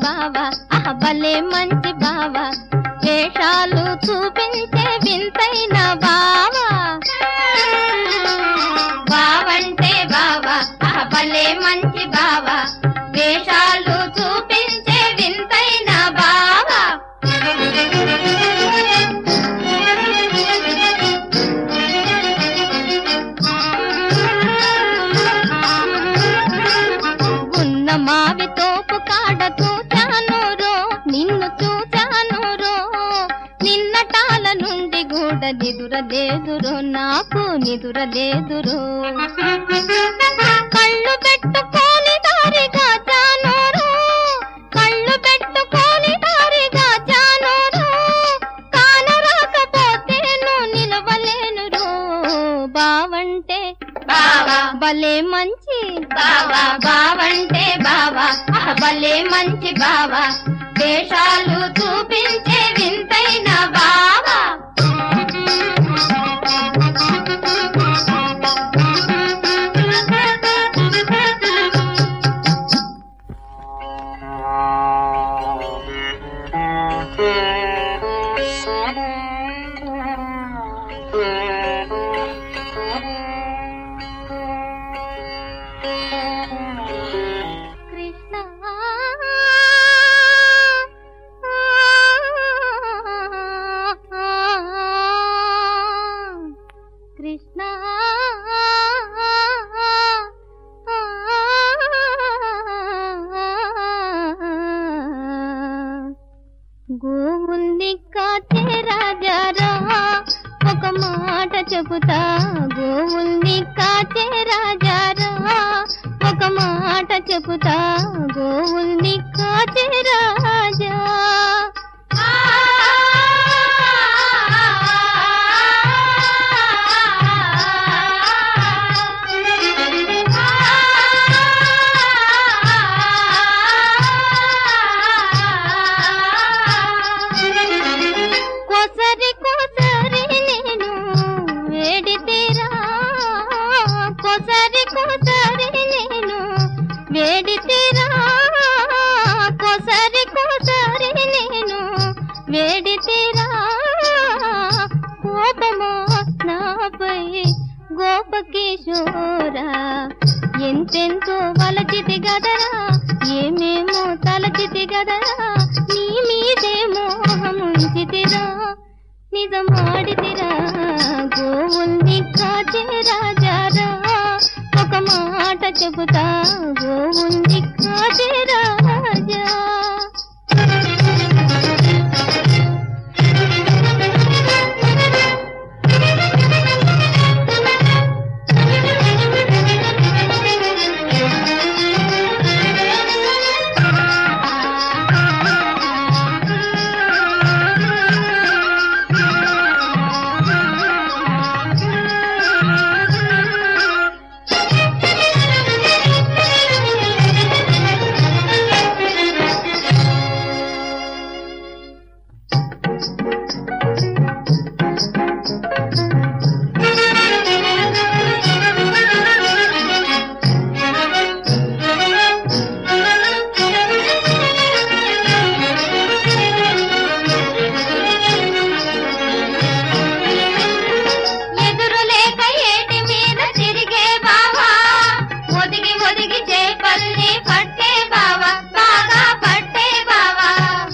బావా ఆహ భలే మంచి బావా వేషాలు చూపించే వింతైన బావా బావంటే బావా ఆహ భలే మంచి బావా వేషాలు చూపించే వింతైన బావా ఉన్న మావి తోపు కాడ చూచాను రో నిన్ను చూచాను రో నిన్నటాల నుండి గూడ నిదురలేదురో నాకు నిదురలేదురో కళ్ళు పెట్టుకోని దారిగా చానోరు కళ్ళు పెట్టుకోని దారిగా చానోరు కానరాకపోతేను నిలవలేనురో బావంటే బావా భలే మంచి బావా బావంటే బావా ఆహ, భలే మంచి బావా వేషాలు చూపించే వింతైన బావా కృష్ణ కృష్ణ గోవుల్ని కాచే రాజారా ఒక మాట చెబుతా గోవుల్ని కాచే రాజారా ఒక మాట చెబుతా గోవుల్ని కాచే రాజా కొసరి కొసరి నేను వేడితేరా కొసరి కొసరి నేను వేడితేరా కొసరి కొసరి నేను వేడితేరా కోపమా నాపై గోపకిషోరా ఎంతెంతో వలచితి గదరా ఏమేమో తలచితి గదరా నీ మీదే మోహముంచితిరా నిజమాడితిరా గోవుల్ని కాచే రాజారా ఒక మాట చెబుతా గోవుల్ని కాచే రాజా ఎదురు లేక ఏటి మీద తిరిగే బావా ఒదిగి ఒదిగి చేపల్ని పట్టే బావా బాగా పట్టే బావా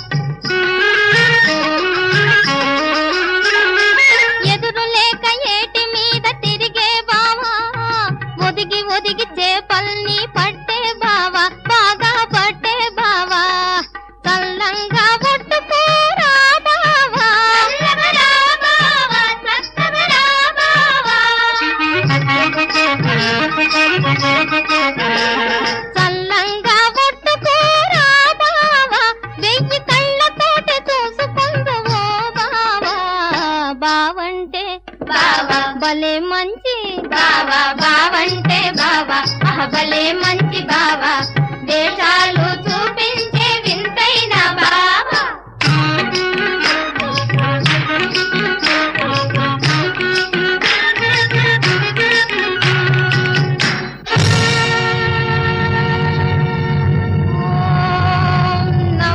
ఎదురు లేక ఏటి మీద తిరిగే బావా ఒదిగి ఒదిగి చేపల్ని పట్టే బావా బాగా పట్టే బావా చల్లంగా పట్టుకోరా బావా చల్లంగా పట్టుకోరా బావా వెయ్యి కళ్ళతోటి చూసుకుందువో బావా బావంటే బావా భలే మంచి బావా బావంటే బావా ఆహ భలే మంచి బావా దేశాలు చూపించే వింతైన బావా ఓం నమో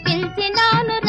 పిలిచినాను